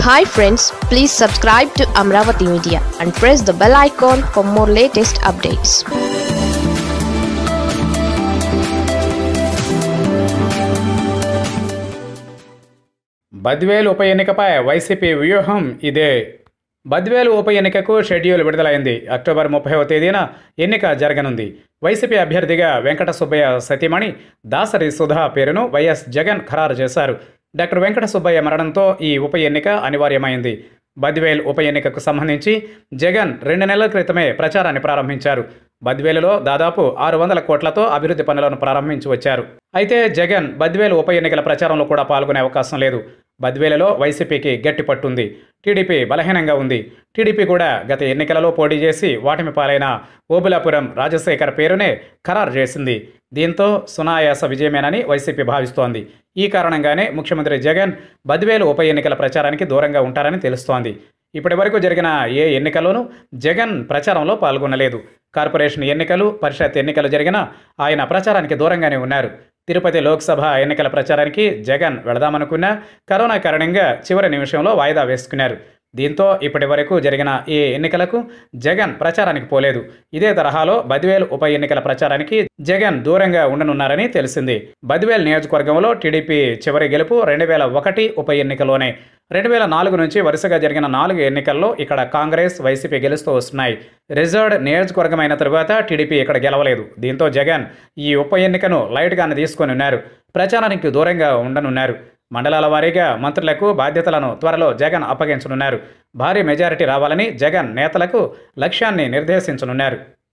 hi friends please subscribe to Amaravati media and press the bell icon for more latest updates Badvel ఉప ఎన్నికపై YCP వ్యూహం ఇదే బద్వేలు ఉప ఎన్నికకు షెడ్యూల్ విడుదలైంది అక్టోబర్ ముప్పైవ తేదీన ఎన్నిక జరగనుంది వైసీపీ అభ్యర్థిగా వెంకట సుబ్బయ్య సతీమణి దాసరి సుధా పేరును వైఎస్ జగన్ ఖరారు చేశారు డాక్టర్ వెంకట సుబ్బయ్య మరణంతో ఈ ఉప ఎన్నిక అనివార్యమైంది బద్వేల్ ఉప ఎన్నికకు సంబంధించి జగన్ రెండు నెలల క్రితమే ప్రచారాన్ని ప్రారంభించారు బద్వేలులో దాదాపు ఆరు వందల కోట్లతో అభివృద్ధి పనులను ప్రారంభించి వచ్చారు అయితే జగన్ బద్వేలు ఉప ఎన్నికల ప్రచారంలో కూడా పాల్గొనే అవకాశం లేదు బద్వేలలో వైసీపీకి గట్టి పట్టుంది టీడీపీ బలహీనంగా ఉంది టీడీపీ కూడా గత ఎన్నికలలో పోటీ చేసి వాటిమి పాలైన ఓబులాపురం రాజశేఖర్ పేరునే ఖరారు చేసింది దీంతో సునాయాస విజయమేనని వైసీపీ భావిస్తోంది ఈ కారణంగానే ముఖ్యమంత్రి జగన్ బద్వేలు ఉప ఎన్నికల ప్రచారానికి దూరంగా ఉంటారని తెలుస్తోంది ఇప్పటి వరకు జరిగిన ఏ ఎన్నికల్లోనూ జగన్ ప్రచారంలో పాల్గొనలేదు కార్పొరేషన్ ఎన్నికలు పరిషత్ ఎన్నికలు జరిగినా ఆయన ప్రచారానికి దూరంగానే ఉన్నారు తిరుపతి లోక్సభ ఎన్నికల ప్రచారానికి జగన్ వెళదామనుకున్నా కరోనా కారణంగా చివరి నిమిషంలో వాయిదా వేసుకున్నారు దీంతో ఇప్పటి వరకు జరిగిన ఈ ఎన్నికలకు జగన్ ప్రచారానికి పోలేదు ఇదే తరహాలో బద్వేల్ ఉప ఎన్నికల ప్రచారానికి జగన్ దూరంగా ఉండనున్నారని తెలిసింది బద్వేల్ నియోజకవర్గంలో టీడీపీ చివరి గెలుపు రెండు వేల ఒకటి ఉప ఎన్నికలోనే రెండు వేల నాలుగు నుంచి వరుసగా జరిగిన నాలుగు ఎన్నికల్లో ఇక్కడ కాంగ్రెస్ వైసీపీ గెలుస్తూ వస్తున్నాయి రిజర్వ్డ్ నియోజకవర్గం అయిన తరువాత టీడీపీ ఇక్కడ గెలవలేదు దీంతో జగన్ ఈ ఉప ఎన్నికను లైట్గానే తీసుకొని ఉన్నారు ప్రచారానికి దూరంగా ఉండనున్నారు మండలాల వారీగా మంత్రులకు బాధ్యతలను త్వరలో జగన్ అప్పగించనున్నారు భారీ మెజారిటీ రావాలని జగన్ నేతలకు లక్ష్యాన్ని నిర్దేశించనున్నారు